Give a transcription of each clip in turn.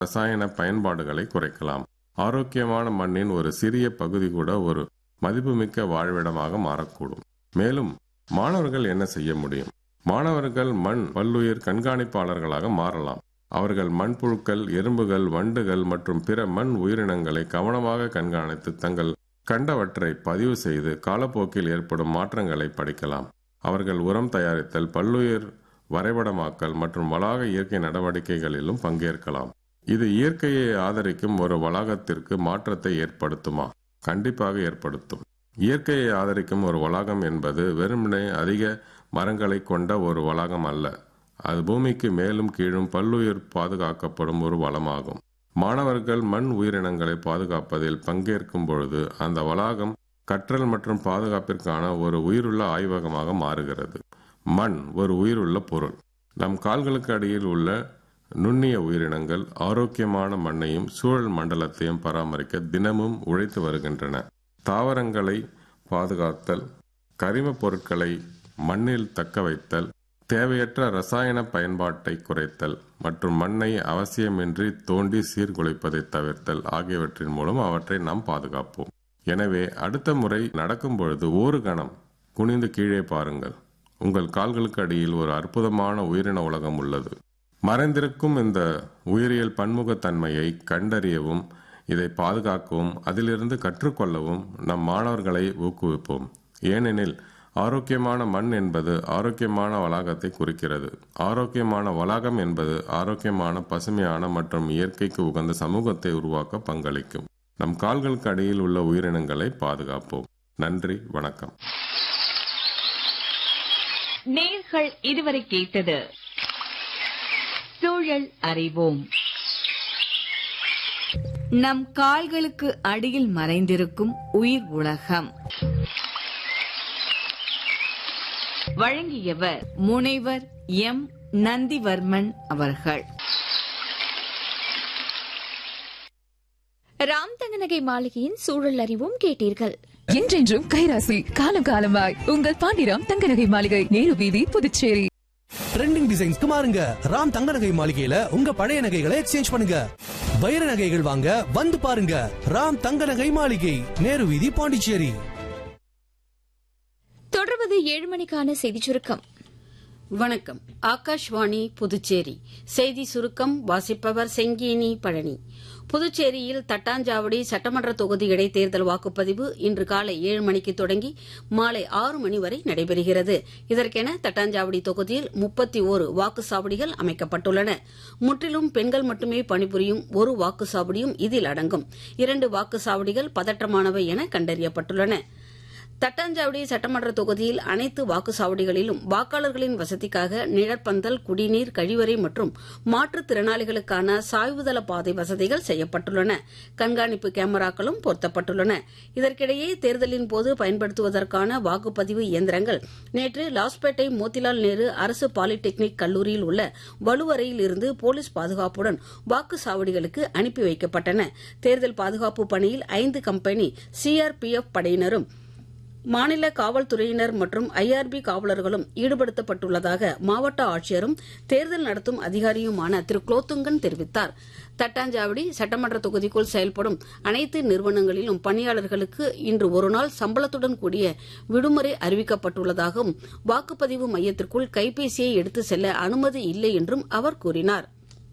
ரசாயன பயன்பாடுகளை குறைக்கலாம் ஆரோக்கியமான மண்ணின் ஒரு சிறிய பகுதி கூட ஒரு மதிப்புமிக்க வாழ்விடமாக மாறக்கூடும் மேலும் மாணவர்கள் என்ன செய்ய முடியும் மாணவர்கள் மண் பல்லுயிர் கண்காணிப்பாளர்களாக மாறலாம் அவர்கள் மண்புழுக்கள் எறும்புகள் வண்டுகள் மற்றும் பிற மண் உயிரினங்களை கவனமாக கண்காணித்து தங்கள் கண்டவற்றை பதிவு செய்து காலப்போக்கில் ஏற்படும் மாற்றங்களை படிக்கலாம் அவர்கள் உரம் தயாரித்தல் பல்லுயிர் வரைபடமாக்கல் மற்றும் வளாக இயற்கை நடவடிக்கைகளிலும் பங்கேற்கலாம் இது இயற்கையை ஆதரிக்கும் ஒரு வளாகத்திற்கு மாற்றத்தை ஏற்படுத்துமா கண்டிப்பாக ஏற்படுத்தும் இயற்கையை ஆதரிக்கும் ஒரு வளாகம் என்பது வெறுமனே அதிக மரங்களை கொண்ட ஒரு வளாகம் அல்ல அது பூமிக்கு மேலும் கீழும் பல்லுயிர் பாதுகாக்கப்படும் ஒரு வளமாகும் மாணவர்கள் மண் உயிரினங்களை பாதுகாப்பதில் பங்கேற்கும் பொழுது அந்த வளாகம் கற்றல் மற்றும் பாதுகாப்பிற்கான ஒரு உயிருள்ள ஆய்வகமாக மாறுகிறது மண் ஒரு உயிருள்ள பொருள் நம் கால்களுக்கு அடியில் உள்ள நுண்ணிய உயிரினங்கள் ஆரோக்கியமான மண்ணையும் சூழல் மண்டலத்தையும் பராமரிக்க தினமும் உழைத்து வருகின்றன தாவரங்களை பாதுகாத்தல் கரிம பொருட்களை மண்ணில் தக்க வைத்தல் தேவையற்ற ரசாயன பயன்பாட்டை குறைத்தல் மற்றும் மண்ணை அவசியமின்றி தோண்டி சீர்குலைப்பதை தவிர்த்தல் ஆகியவற்றின் மூலம் அவற்றை நாம் பாதுகாப்போம் எனவே அடுத்த முறை நடக்கும் பொழுது ஒரு கணம் குனிந்து கீழே பாருங்கள் உங்கள் கால்களுக்கு அடியில் ஒரு அற்புதமான உயிரின உலகம் உள்ளது மறைந்திருக்கும் இந்த உயிரியல் பன்முகத்தன்மையை கண்டறியவும் இதை பாதுகாக்கவும் அதிலிருந்து கற்றுக்கொள்ளவும் நம் மாணவர்களை ஊக்குவிப்போம் ஏனெனில் ஆரோக்கியமான மண் என்பது ஆரோக்கியமான வளாகத்தை குறிக்கிறது ஆரோக்கியமான வளாகம் என்பது ஆரோக்கியமான பசுமையான மற்றும் இயற்கைக்கு உகந்த சமூகத்தை உருவாக்க பங்களிக்கும் நம் கால்களுக்கு அடியில் உள்ள உயிரினங்களை பாதுகாப்போம் நன்றி வணக்கம் நேர்கள் இதுவரை கேட்டது சூழல் அறிவோம் நம் கால்களுக்கு அடியில் மறைந்திருக்கும் உயிர் உலகம் வழங்கியவர் முனைவர் எம் நந்திவர்மன் அவர்கள் ராம் தங்கநகை மாளிகையின் சூழல் அறிவும் கேட்டீர்கள் என்றென்றும் கைராசி காலம் காலமாய் உங்கள் பாண்டிராம் தங்கநகை மாளிகை நேரு வீதி புதுச்சேரி ட்ரெண்டிங் டிசைன்ஸ்க்கு மாறுங்க ராம் தங்க நகை மாளிகையில உங்க பழைய நகைகளை எக்ஸ்சேஞ்ச் பண்ணுங்க வைர நகைகள் வாங்க வந்து பாருங்க ராம் தங்க நகை மாளிகை நேரு வீதி பாண்டிச்சேரி தொடர்வது ஏழு மணிக்கான செய்திச் சுருக்கம் வணக்கம் ஆகாஷ்வாணி புதுச்சேரி செய்தி சுருக்கம் வாசிப்பவர் செங்கேனி பழனி புதுச்சேரியில் தட்டாஞ்சாவடி சட்டமன்ற தொகுதி இடைத்தேர்தல் வாக்குப்பதிவு இன்று காலை ஏழு மணிக்கு தொடங்கி மாலை ஆறு மணி வரை நடைபெறுகிறது இதற்கென தட்டாஞ்சாவடி தொகுதியில் முப்பத்தி ஓரு வாக்குச்சாவடிகள் அமைக்கப்பட்டுள்ளன முற்றிலும் பெண்கள் மட்டுமே பணிபுரியும் ஒரு வாக்குச்சாவடியும் இதில் அடங்கும் இரண்டு வாக்குச்சாவடிகள் பதற்றமானவை என கண்டறியப்பட்டுள்ளன தட்டாஞ்சாவடி சட்டமன்ற தொகுதியில் அனைத்து வாக்குச்சாவடிகளிலும் வாக்காளர்களின் வசதிக்காக நிழற்பந்தல் குடிநீர் கழிவறை மற்றும் மாற்றுத்திறனாளிகளுக்கான சாய்வுதள பாதை வசதிகள் செய்யப்பட்டுள்ளன கண்காணிப்பு கேமராக்களும் பொருத்தப்பட்டுள்ளன இதற்கிடையே தேர்தலின் போது பயன்படுத்துவதற்கான வாக்குப்பதிவு இயந்திரங்கள் நேற்று லாஸ்பேட்டை மோத்திலால் நேரு அரசு பாலிடெக்னிக் கல்லூரியில் உள்ள வலுவறையில் இருந்து போலீஸ் பாதுகாப்புடன் வாக்குச்சாவடிகளுக்கு அனுப்பி வைக்கப்பட்டன தேர்தல் பாதுகாப்பு பணியில் ஐந்து கம்பெனி சிஆர்பிஎஃப் படையினரும் மாநில காவல்துறையினர் மற்றும் ஐஆர்பி காவலர்களும் ஈடுபடுத்தப்பட்டுள்ளதாக மாவட்ட ஆட்சியரும் தேர்தல் நடத்தும் அதிகாரியுமான திரு குலோத்துங்கன் தெரிவித்தார் தட்டாஞ்சாவடி சட்டமன்ற தொகுதிக்குள் செயல்படும் அனைத்து நிறுவனங்களிலும் பணியாளர்களுக்கு இன்று ஒருநாள் சம்பளத்துடன் கூடிய விடுமுறை அறிவிக்கப்பட்டுள்ளதாகவும் வாக்குப்பதிவு மையத்திற்குள் கைபேசியை எடுத்து செல்ல அனுமதி இல்லை என்றும் அவர் கூறினார்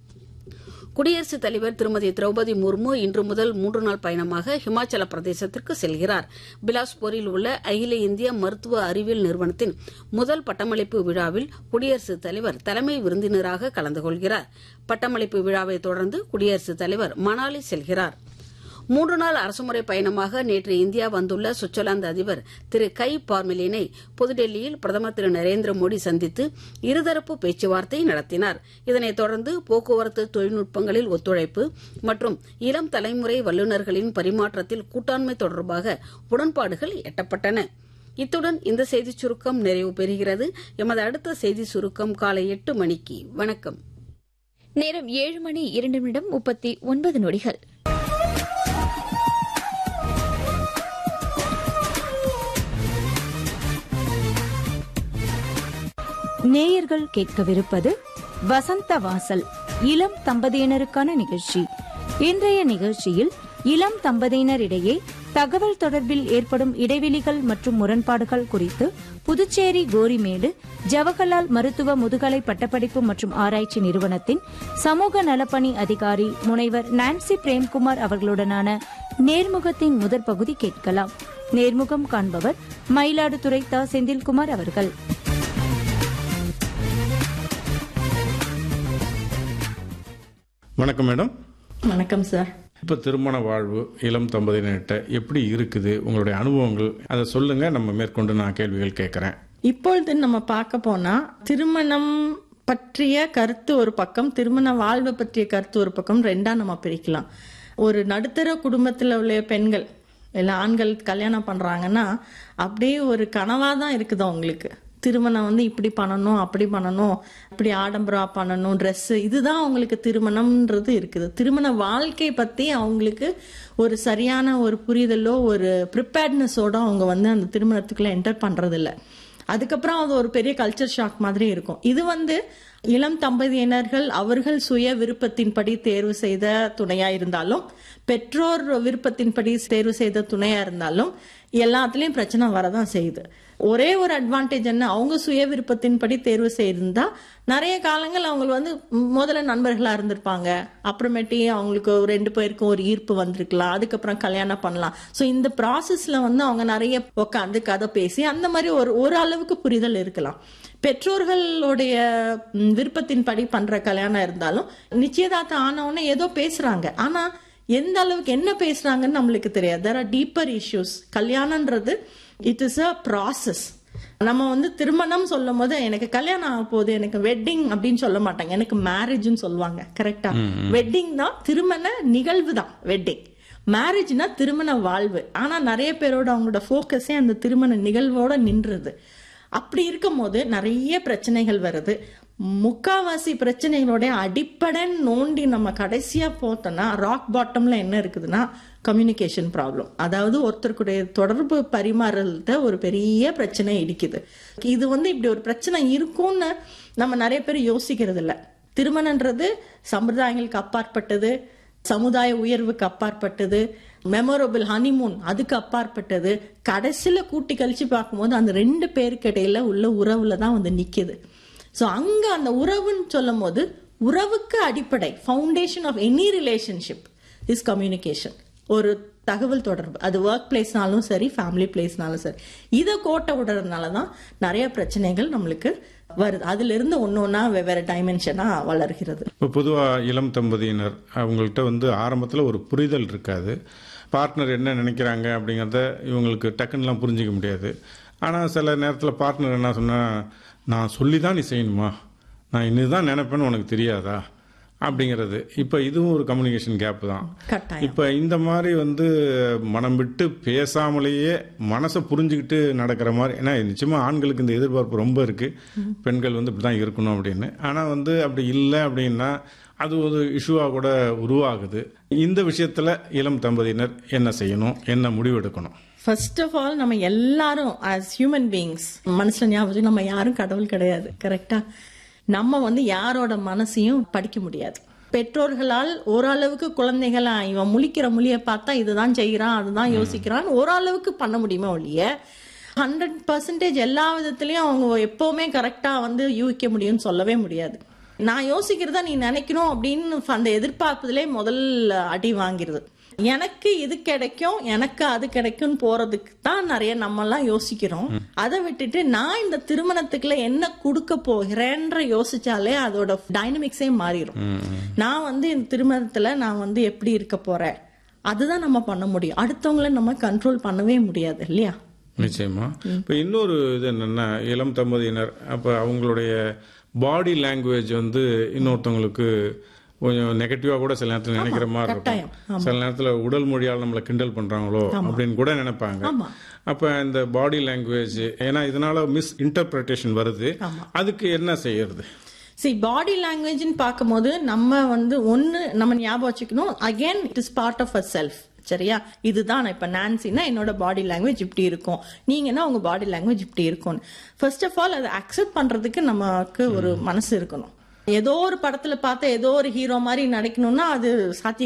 குடியரசுத் தலைவர் திருமதி திரௌபதி முர்மு இன்று முதல் மூன்று நாள் பயணமாக ஹிமாச்சல பிரதேசத்திற்கு செல்கிறார் பிலாஸ்பூரில் உள்ள அகில இந்திய மருத்துவ அறிவியல் நிறுவனத்தின் முதல் பட்டமளிப்பு விழாவில் குடியரசுத் தலைவர் தலைமை விருந்தினராக கலந்து கொள்கிறார் பட்டமளிப்பு விழாவை தொடர்ந்து குடியரசுத் தலைவர் மணாலி செல்கிறார் மூன்று நாள் அரசுமுறை பயணமாக நேற்று இந்தியா வந்துள்ள சுவிட்சர்லாந்து அதிபர் திரு கை பார்மெலினை புதுடெல்லியில் பிரதமர் திரு நரேந்திர மோடி சந்தித்து இருதரப்பு பேச்சுவார்த்தை நடத்தினார் இதனைத் தொடர்ந்து போக்குவரத்து தொழில்நுட்பங்களில் ஒத்துழைப்பு மற்றும் இளம் தலைமுறை வல்லுநர்களின் பரிமாற்றத்தில் கூட்டாண்மை தொடர்பாக உடன்பாடுகள் எட்டப்பட்டன இத்துடன் இந்த செய்திச் சுருக்கம் நிறைவு பெறுகிறது எமது அடுத்த செய்தி சுருக்கம் காலை எட்டு மணிக்கு வணக்கம் நேரம் ஏழு மணி இரண்டு நிமிடம் முப்பத்தி ஒன்பது நொடிகள் நேயர்கள் கேட்கவிருப்பது வசந்த வாசல் இளம் தம்பதியினருக்கான நிகழ்ச்சி இன்றைய நிகழ்ச்சியில் இளம் தம்பதியினரிடையே தகவல் தொடர்பில் ஏற்படும் இடைவெளிகள் மற்றும் முரண்பாடுகள் குறித்து புதுச்சேரி கோரிமேடு ஜவஹர்லால் மருத்துவ முதுகலை பட்டப்படிப்பு மற்றும் ஆராய்ச்சி நிறுவனத்தின் சமூக நலப்பணி அதிகாரி முனைவர் நான்சி பிரேம்குமார் அவர்களுடனான நேர்முகத்தின் முதற் பகுதி கேட்கலாம் நேர்முகம் காண்பவர் மயிலாடுதுறை த செந்தில்குமார் அவர்கள் வணக்கம் மேடம் வணக்கம் சார் இப்போ திருமண வாழ்வு இளம் தம்பதியினர்கிட்ட எப்படி இருக்குது உங்களுடைய அனுபவங்கள் அதை சொல்லுங்க நம்ம மேற்கொண்டு நான் கேள்விகள் கேட்குறேன் இப்பொழுது நம்ம பார்க்க போனா திருமணம் பற்றிய கருத்து ஒரு பக்கம் திருமண வாழ்வு பற்றிய கருத்து ஒரு பக்கம் ரெண்டா நம்ம பிரிக்கலாம் ஒரு நடுத்தர குடும்பத்தில் உள்ள பெண்கள் இல்லை ஆண்கள் கல்யாணம் பண்றாங்கன்னா அப்படியே ஒரு கனவா தான் இருக்குது அவங்களுக்கு திருமணம் வந்து இப்படி பண்ணணும் அப்படி பண்ணணும் இப்படி ஆடம்பரா பண்ணணும் ட்ரெஸ்ஸு இதுதான் அவங்களுக்கு திருமணம்ன்றது இருக்குது திருமண வாழ்க்கை பற்றி அவங்களுக்கு ஒரு சரியான ஒரு புரிதலோ ஒரு ப்ரிப்பேர்ட்னஸோட அவங்க வந்து அந்த திருமணத்துக்குள்ள என்டர் பண்றதில்ல அதுக்கப்புறம் அது ஒரு பெரிய கல்ச்சர் ஷாக் மாதிரி இருக்கும் இது வந்து இளம் தம்பதியினர்கள் அவர்கள் சுய விருப்பத்தின்படி தேர்வு செய்த துணையா இருந்தாலும் பெற்றோர் விருப்பத்தின்படி தேர்வு செய்த துணையா இருந்தாலும் எல்லாத்துலயும் பிரச்சனை வரதான் செய்யுது ஒரே ஒரு அட்வான்டேஜ் என்ன அவங்க சுய விருப்பத்தின்படி தேர்வு செய்திருந்தா நிறைய காலங்கள் அவங்க வந்து முதல்ல நண்பர்களா இருந்திருப்பாங்க அப்புறமேட்டி அவங்களுக்கு ஒரு ரெண்டு பேருக்கும் ஒரு ஈர்ப்பு வந்திருக்கலாம் அதுக்கப்புறம் கல்யாணம் பண்ணலாம் ஸோ இந்த ப்ராசஸ்ல வந்து அவங்க நிறைய உட்காந்து கதை பேசி அந்த மாதிரி ஒரு ஒரு அளவுக்கு புரிதல் இருக்கலாம் பெற்றோர்களுடைய ம், விருப்பத்தின்படி பண்ற கல்யாணம் இருந்தாலும் நிச்சயதார்த்தம் ஆனவுடனே ஏதோ பேசுறாங்க ஆனா எந்த அளவுக்கு என்ன பேசுறாங்கன்னு நம்மளுக்கு தெரியாது தேர் ஆர் டீப்பர் இஷ்யூஸ் கல்யாணன்றது இட் இஸ் அ ப்ராசஸ் நம்ம வந்து திருமணம் சொல்லும் போது எனக்கு கல்யாணம் ஆக போகுது எனக்கு வெட்டிங் அப்படின்னு சொல்ல மாட்டாங்க எனக்கு மேரேஜ்னு சொல்லுவாங்க கரெக்டா வெட்டிங் தான் திருமண நிகழ்வு தான் வெட்டிங் மேரேஜ்னா திருமண வாழ்வு ஆனா நிறைய பேரோட அவங்களோட ஃபோக்கஸே அந்த திருமண நிகழ்வோட நின்றுது அப்படி இருக்கும்போது நிறைய பிரச்சனைகள் வருது முக்காவாசி பிரச்சனைகளோட அடிப்படை நோண்டி நம்ம கடைசியா போட்டோம்னா ராக் பாட்டம்ல என்ன இருக்குதுன்னா கம்யூனிகேஷன் ப்ராப்ளம் அதாவது ஒருத்தருக்குடைய தொடர்பு பரிமாறல்த ஒரு பெரிய பிரச்சனை இடிக்குது இது வந்து இப்படி ஒரு பிரச்சனை இருக்கும்னு நம்ம நிறைய பேர் யோசிக்கிறது இல்ல திருமணன்றது சம்பிரதாயங்களுக்கு அப்பாற்பட்டது சமுதாய உயர்வுக்கு அப்பாற்பட்டது மெமரபிள் ஹனிமூன் அதுக்கு அப்பாற்பட்டது கடைசியில கூட்டி கழிச்சு பார்க்கும்போது அந்த ரெண்டு பேருக்கு இடையில உள்ள உறவுல தான் வந்து நிக்குது ஸோ அங்க அந்த உறவுன்னு சொல்லும் போது உறவுக்கு அடிப்படை foundation of any relationship is communication ஒரு தகவல் தொடர்பு அது ஒர்க் பிளேஸ்னாலும் சரி ஃபேமிலி பிளேஸ்னாலும் சரி இதை கோட்டை விடுறதுனால தான் நிறைய பிரச்சனைகள் நம்மளுக்கு வருது அதுல இருந்து ஒன்று ஒன்றா வெவ்வேறு டைமென்ஷனா வளர்கிறது இப்போ பொதுவாக இளம் தம்பதியினர் அவங்கள்ட்ட வந்து ஆரம்பத்தில் ஒரு புரிதல் இருக்காது பார்ட்னர் என்ன நினைக்கிறாங்க அப்படிங்கிறத இவங்களுக்கு டக்குன்னுலாம் புரிஞ்சிக்க முடியாது ஆனால் சில நேரத்தில் பார்ட்னர் என்ன சொன்னால் நான் சொல்லி தான் நீ செய்யணுமா நான் இன்னுதான் நினைப்பேன்னு உனக்கு தெரியாதா அப்படிங்கிறது இப்போ இதுவும் ஒரு கம்யூனிகேஷன் கேப் தான் கட்டாயம் இப்போ இந்த மாதிரி வந்து மனம் விட்டு பேசாமலேயே மனசை புரிஞ்சுக்கிட்டு நடக்கிற மாதிரி ஏன்னா நிச்சயமா ஆண்களுக்கு இந்த எதிர்பார்ப்பு ரொம்ப இருக்கு பெண்கள் வந்து இப்படி தான் இருக்கணும் அப்படின்னு ஆனால் வந்து அப்படி இல்லை அப்படின்னா அது ஒரு இஷ்யூவாக கூட உருவாகுது இந்த விஷயத்துல இளம் தம்பதியினர் என்ன செய்யணும் என்ன முடிவெடுக்கணும் ஃபர்ஸ்ட் ஆஃப் ஆல் நம்ம எல்லாரும் ஆஸ் ஹியூமன் பீயிங்ஸ் மனசுல ஞாபகம் வச்சு நம்ம யாரும் கடவுள் கிடையாது கரெக்டா நம்ம வந்து யாரோட மனசையும் படிக்க முடியாது பெற்றோர்களால் ஓரளவுக்கு குழந்தைகளா இவன் முழிக்கிற மொழிய பார்த்தா இதுதான் செய்யறான் அதுதான் யோசிக்கிறான் ஓரளவுக்கு பண்ண முடியுமா ஒழிய ஹண்ட்ரட் பர்சன்டேஜ் எல்லா விதத்துலயும் அவங்க எப்பவுமே கரெக்டா வந்து யூகிக்க முடியும்னு சொல்லவே முடியாது நான் யோசிக்கிறதா நீ நினைக்கணும் அப்படின்னு அந்த எதிர்பார்ப்பதிலே முதல் அடி வாங்கிருது எனக்கு இது கிடைக்கும் எனக்கு அது கிடைக்கும் போறதுக்கு தான் நிறைய நம்ம எல்லாம் யோசிக்கிறோம் அதை விட்டுட்டு நான் இந்த திருமணத்துக்குள்ள என்ன கொடுக்க போகிறேன்ற யோசிச்சாலே அதோட டைனமிக்ஸே மாறிடும் நான் வந்து இந்த திருமணத்துல நான் வந்து எப்படி இருக்க போறேன் அதுதான் நம்ம பண்ண முடியும் அடுத்தவங்கள நம்ம கண்ட்ரோல் பண்ணவே முடியாது இல்லையா நிச்சயமா இப்போ இன்னொரு இது என்னன்னா இளம் தம்பதியினர் அப்போ அவங்களுடைய பாடி லாங்குவேஜ் வந்து இன்னொருத்தவங்களுக்கு கொஞ்சம் நெகட்டிவாக கூட சில நேரத்தில் நினைக்கிற மாதிரி கட்டாயம். இருக்கும் சில நேரத்தில் உடல் மொழியால் நம்மளை கிண்டல் பண்றாங்களோ அப்படின்னு கூட நினைப்பாங்க ஆமா. அப்போ இந்த பாடி லாங்குவேஜ் ஏன்னா இதனால மிஸ் இன்டர்பிரேஷன் வருது அதுக்கு என்ன செய்யறது சி பாடி லாங்குவேஜ்னு பார்க்கும்போது நம்ம வந்து ஒன்று நம்ம ஞாபகம் வச்சுக்கணும் again it is part of a self சரியா இதுதான் நான் இப்போ நான்சினா என்னோட பாடி லாங்குவேஜ் இப்படி இருக்கும் நீங்கன்னா உங்க பாடி லாங்குவேஜ் இப்படி இருக்கும் ஃபர்ஸ்ட் ஆஃப் ஆல் அதை அக்செப்ட் பண்றதுக்கு நமக்கு ஒரு மனசு இருக்கணும் ஏதோ ஒரு படத்துல பார்த்த ஏதோ ஒரு ஹீரோ மாதிரி நடிக்கணும்னா அது சாத்தியம்